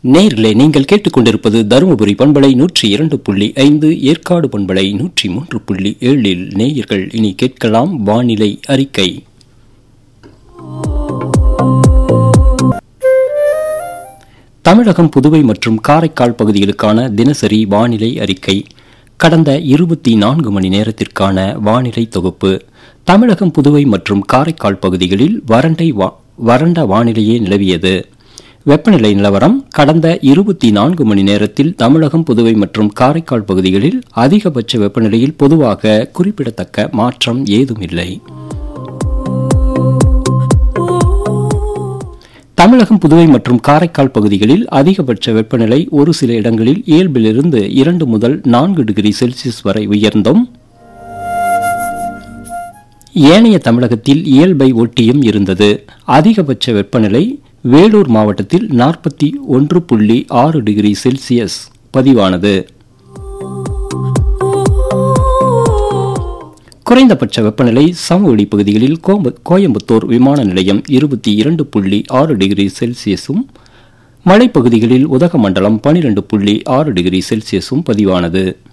நேர்களே நீங்கள் கேட்டுக்கொண்டிருப்பது தருமபுரி பண்பலை நூற்றி இரண்டு புள்ளி ஐந்து ஏற்காடு பண்பலை நூற்றி மூன்று புள்ளி ஏழில் நேயர்கள் இனி கேட்கலாம் வானிலை அறிக்கை தமிழகம் புதுவை மற்றும் காரைக்கால் பகுதிகளுக்கான தினசரி வானிலை அறிக்கை கடந்த இருபத்தி நான்கு மணி நேரத்திற்கான வானிலை தொகுப்பு தமிழகம் புதுவை மற்றும் காரைக்கால் பகுதிகளில் வறண்டை வா- வறண்ட வானிலையே நிலவியது வெப்பநிலை நிலவரம் கடந்த இருபத்தி நான்கு மணி நேரத்தில் தமிழகம் புதுவை மற்றும் காரைக்கால் பகுதிகளில் அதிகபட்ச வெப்பநிலையில் பொதுவாக குறிப்பிடத்தக்க மாற்றம் ஏதுமில்லை தமிழகம் புதுவை மற்றும் காரைக்கால் பகுதிகளில் அதிகபட்ச வெப்பநிலை ஒரு சில இடங்களில் இயல்பிலிருந்து இரண்டு முதல் நான்கு டிகிரி செல்சியஸ் வரை உயர்ந்தும் ஏனைய தமிழகத்தில் இயல்பை ஒட்டியும் இருந்தது அதிகபட்ச வெப்பநிலை வேலூர் மாவட்டத்தில் நாற்பத்தி ஒன்று புள்ளி ஆறு டிகிரி செல்சியஸ் பதிவானது குறைந்தபட்ச வெப்பநிலை சமவெளி பகுதிகளில் கோம்ப- கோயம்புத்தூர் விமான நிலையம் இருபத்தி இரண்டு புள்ளி ஆறு டிகிரி செல்சியஸும் மலைப்பகுதிகளில் உதகமண்டலம் பனிரெண்டு புள்ளி ஆறு டிகிரி செல்சியஸும் பதிவானது